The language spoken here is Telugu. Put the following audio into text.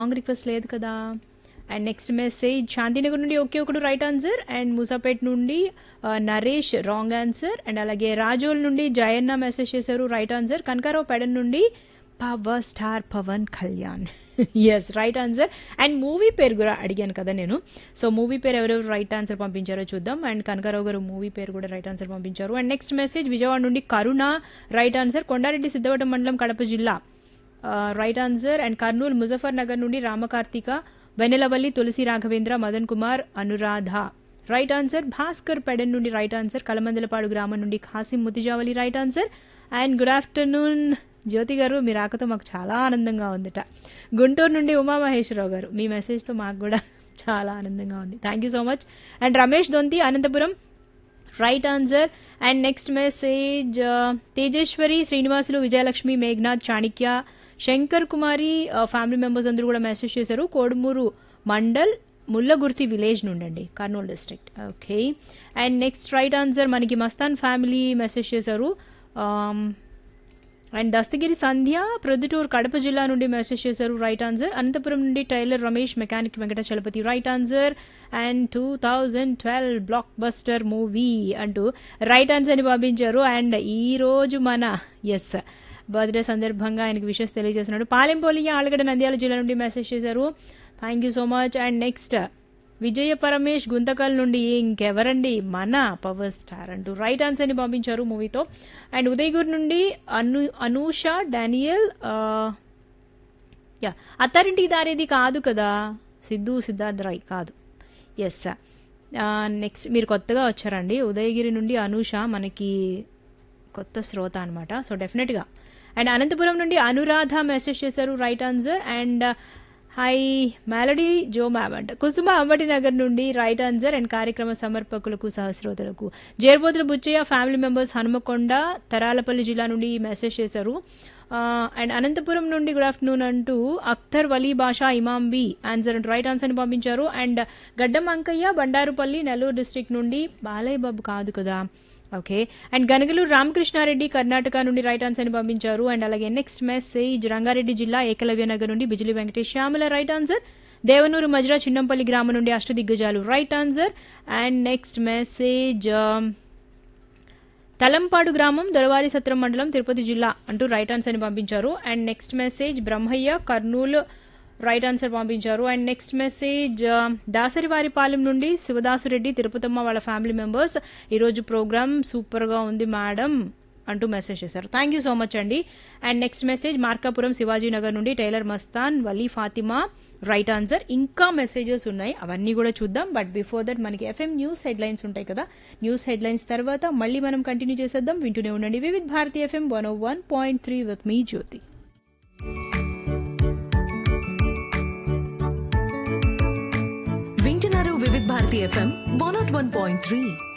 సాంగ్ రిక్వెస్ట్ లేదు కదా అండ్ నెక్స్ట్ మెసేజ్ శాంతినగర్ నుండి ఒకే ఒకడు రైట్ ఆన్సర్ అండ్ మూసాపేట్ నుండి ఆ, నరేష్ రాంగ్ ఆన్సర్ అండ్ అలాగే రాజోల్ నుండి జయన్న మెసేజ్ చేశారు రైట్ ఆన్సర్ కనకారావు పెడన్ నుండి power star Pawan Kalyan yes right answer and movie పేరు కూడా అడిగాను కదా నేను సో మూవీ పేరు ఎవరెవరు రైట్ ఆన్సర్ పంపించారో చూద్దాం అండ్ కనకారావు గారు మూవీ పేరు కూడా రైట్ ఆన్సర్ పంపించారు అండ్ నెక్స్ట్ మెసేజ్ విజయవాడ నుండి కరుణ రైట్ ఆన్సర్ కొండారెడ్డి సిద్ధవటం మండలం కడప జిల్లా right answer and Kurnool Muzaffar Nagar నుండి రామకార్తిక వెనెలవల్లి తులసి రాఘవేంద్ర మదన్ కుమార్ అనురాధ రైట్ ఆన్సర్ భాస్కర్ పెడన్ నుండి రైట్ ఆన్సర్ కలమందలపాడు గ్రామం నుండి Khasim Muthijavali right answer and good afternoon Jyothi గారు మీ రాకతో మాకు చాలా ఆనందంగా ఉందిట గుంటూరు నుండి ఉమామహేశ్వరరావు గారు మీ మెసేజ్తో మాకు కూడా చాలా ఆనందంగా ఉంది thank you so much and Ramesh Donthi Anantapur right answer and next message Tejeswari Srinivasulu Vijayalakshmi Meghanath Chanikya Shankar Kumari family members అందరూ కూడా మెసేజ్ చేశారు కోడుమూరు మండల్ ముల్లగుర్తి విలేజ్ నుండండి Kurnool district okay and next right answer మనకి మస్తాన్ ఫ్యామిలీ మెసేజ్ చేశారు Um, అండ్ దస్తగిరి సంధ్య ప్రొద్దుటూరు కడప జిల్లా నుండి మెసేజ్ చేశారు రైట్ ఆన్సర్ అనంతపురం నుండి tailor Ramesh mechanic Venkata Chalapathi right answer and two thousand twelve blockbuster movie అంటూ రైట్ ఆన్సర్ని పంపించారు అండ్ ఈ రోజు మన ఎస్ బర్త్డే సందర్భంగా ఆయనకి విషెస్ తెలియజేస్తున్నాడు పాలెంపోలి ఆలగడ్డ నంద్యాల జిల్లా నుండి మెసేజ్ చేశారు thank you so much and next Vijaya Paramesh Guntakal నుండి ఇంకెవరండి మన పవర్ స్టార్ అంటూ రైట్ ఆన్సర్ని పంపించారు మూవీతో అండ్ ఉదయగిరి నుండి అను అనూష డానియల్ ఆ, యా అత్తారింటికి దారేది కాదు కదా సిద్ధు సిద్ధార్థ్ రాయ్ కాదు ఎస్ నెక్స్ట్ మీరు కొత్తగా వచ్చారండి ఉదయగిరి నుండి అనూష మనకి కొత్త శ్రోత అనమాట సో డెఫినెట్గా అండ్ అనంతపురం నుండి అనురాధ మెసేజ్ చేశారు రైట్ ఆన్సర్ అండ్ హై మెలడీ జో మ్యామ్ అంట కుసుమ అంబటి నగర్ నుండి రైట్ ఆన్సర్ అండ్ కార్యక్రమ సమర్పకులకు సహస్రోతలకు జేర్బోతుల బుచ్చయ్య ఫ్యామిలీ మెంబర్స్ హనుమకొండ తరాలపల్లి జిల్లా నుండి మెసేజ్ చేశారు అండ్ అనంతపురం నుండి గుడ్ ఆఫ్టర్నూన్ అంటూ Akhtar Vali Basha Imam B answer and right ఆన్సర్ని పంపించారు అండ్ గడ్డం అంకయ్య బండారుపల్లి నెల్లూరు డిస్ట్రిక్ట్ నుండి బాలయ్య బాబు కాదు కదా ఓకే అండ్ గనగలూరు రామకృష్ణారెడ్డి కర్ణాటక నుండి రైట్ ఆన్సర్ని పంపించారు అండ్ అలాగే నెక్స్ట్ మెసేజ్ రంగారెడ్డి జిల్లా ఏకలవ్య నగర్ నుండి బిజిలి వెంకటేష్ శ్యామల రైట్ ఆన్సర్ దేవనూరు మజ్రా చిన్నంపల్లి గ్రామం నుండి అష్టదిగ్గజాలు right answer and next message Talampadu గ్రామం దొరవారి సత్రం మండలం తిరుపతి జిల్లా అంటూ రైట్ ఆన్సర్ ని పంపించారు and next message Brahmayya Kurnool right answer పంపించారు అండ్ నెక్స్ట్ మెసేజ్ దాసరివారిపాలెం నుండి శివదాసురెడ్డి తిరుపతమ్మ వాళ్ళ ఫ్యామిలీ మెంబర్స్ ఈరోజు ప్రోగ్రామ్ సూపర్గా ఉంది మేడం అంటూ మెసేజ్ చేశారు థ్యాంక్ యూ సో మచ్ అండి and next message Markapuram Shivajinagar నుండి tailor Mastan Vali Fatima right answer ఇంకా మెసేజెస్ ఉన్నాయి అవన్నీ కూడా చూద్దాం బట్ బిఫోర్ దట్ మనకి ఎఫ్ఎం న్యూస్ హెడ్లైన్స్ ఉంటాయి కదా న్యూస్ హెడ్లైన్స్ తర్వాత మళ్ళీ మనం కంటిన్యూ చేసేద్దాం వింటూనే ఉండండి Vividh Bharati FM one O one point three with మీ జ్యోతి వింటున్నారు Vividh Bharati FM one naught one point three